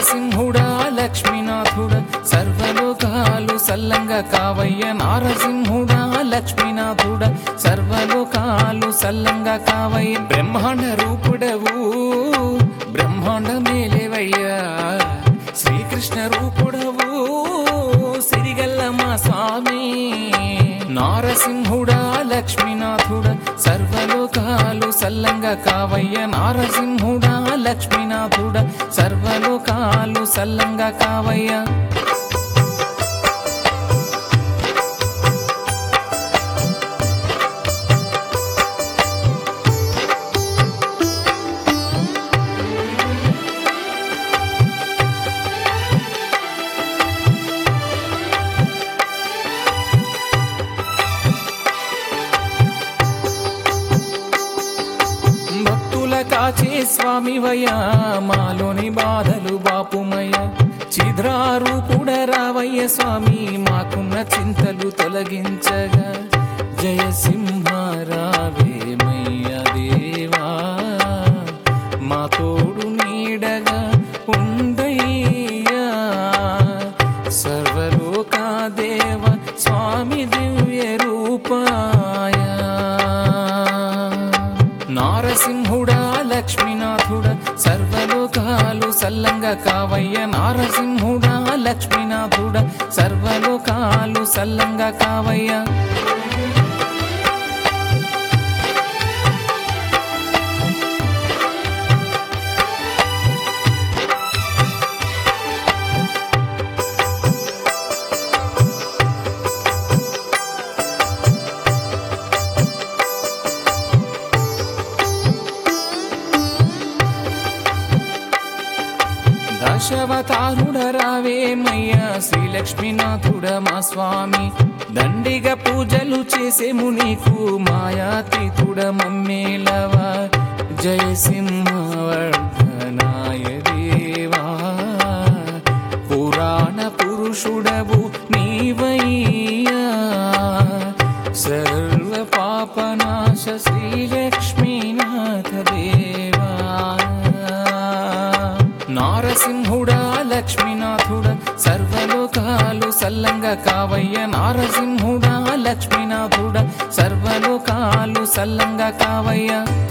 నారసింహుడా లక్ష్మీనాథుడా సర్వలోకాలు సల్లంగా కావయ్య నారసింహుడా లక్ష్మీనాథుడా సర్వలోకాలు సల్లంగా కావయ్య బ్రహ్మాండ రూపుడవు బ్రహ్మాండ మేలేవయ్యా శ్రీకృష్ణ రూపుడవు సిరిగల్ల మా స్వామి నారసింహుడా లక్ష్మీనాథుడా సర్వలోకాలు సల్లంగా కావయ్య నారసింహుడా లక్ష్మీనాథుడా సర్వలోకాలు సల్లంగా కావయ్య భక్తుల కాచే స్వామివయ్య మాలోని బాధలు బాపుమయ్య చిద్రారూపుడ రావయ్య స్వామి మాకున్న చింతలు తొలగించగా జయ సింహ రావేమయ్య దేవా మా తోడు నీడగా ఉండయ్యా సర్వలోకా దేవ స్వామి దివ్య రూపాయ నారసింహుడా లక్ష్మీనాథుడా సర్వలోకాలు సల్లంగా కావయ్య నారసింహుడా లక్ష్మీనాథుడా సర్వలోకాలు సల్లంగా కావయ్య దశవతారుడ రావేమయ్యా శ్రీలక్ష్మీనాథుడ మా స్వామి దండిగా పూజలు చేసేము నీకు మాయాతీతుడ మమ్మేలవా జయ సింహవర్ధనాయ దేవా పురాణ పురుషుడవు నీవయ్యా సర్వ పాపనాశ శ్రీలక్ష్మీనాథ దేవా నారసింహుడా లక్ష్మీనాథుడా సర్వలోకాలు సల్లంగా కావయ్య నారసింహుడా లక్ష్మీనాథుడా సర్వలోకాలు సల్లంగా కావయ్య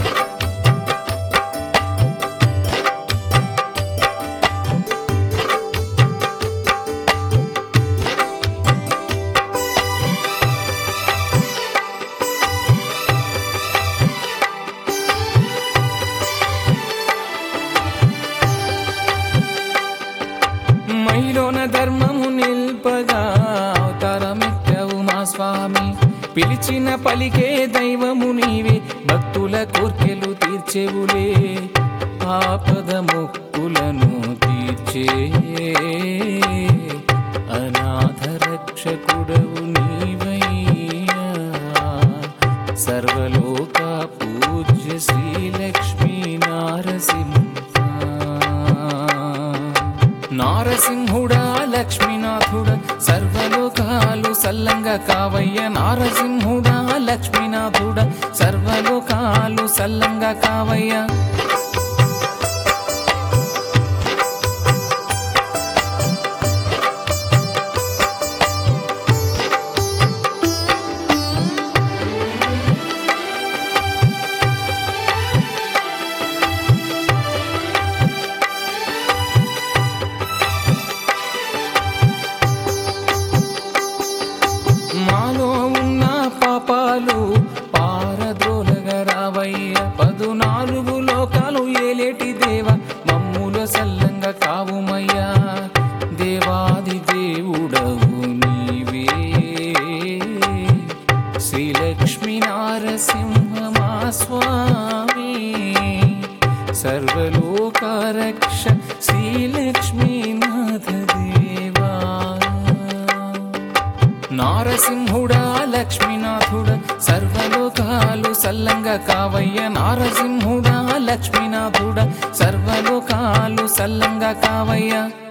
మైలోన ధర్మము నిల్పగా అవతారమెత్తవు మా స్వామి పిలిచిన పలికే దైవము నీవే భక్తుల కోర్కెలు తీర్చెవులే ఆపద మొక్కులను తీర్చే అనాథ రక్షకుడవు నీవయ్యా సర్వలోక పూజ్య శ్రీలక్ష్మీ నారసింహ నారసింహుడా లక్ష్మీనాథుడా సర్వలోకాలు సల్లంగా కావయ్య నారసింహుడా లక్ష్మీనాథుడా సర్వలోకాలు సల్లంగా కావయ్య మాలో ఉన్న పాపాలు పారద్రోలగా రావయ్య పదునాలుగు లోకాలు ఏలేటి దేవ మమ్ముల సల్లంగా కావుమయ్యా దేవాది దేవుడవు నీవే శ్రీలక్ష్మీ నారసింహ మా స్వామి సర్వలోక రక్ష శ్రీలక్ష్మీనాథ దేవా నారసింహుడా లక్ష్మీనాథుడా సర్వలోకాలు సల్లంగా కావయ్య నారసింహుడా లక్ష్మీనాథుడా సర్వలోకాలు సల్లంగా కావయ్య